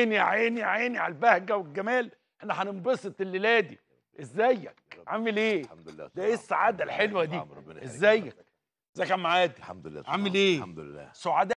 عيني يا عيني يا عيني على البهجه والجمال احنا هننبسط الليله دي ازيك عامل ايه الحمد لله ده ايه السعاده الحلوه دي نعم، ربنا يخليك. ازيك ازيك يا عم عادل الحمد لله عامل تمام. ايه؟ الحمد لله سعداء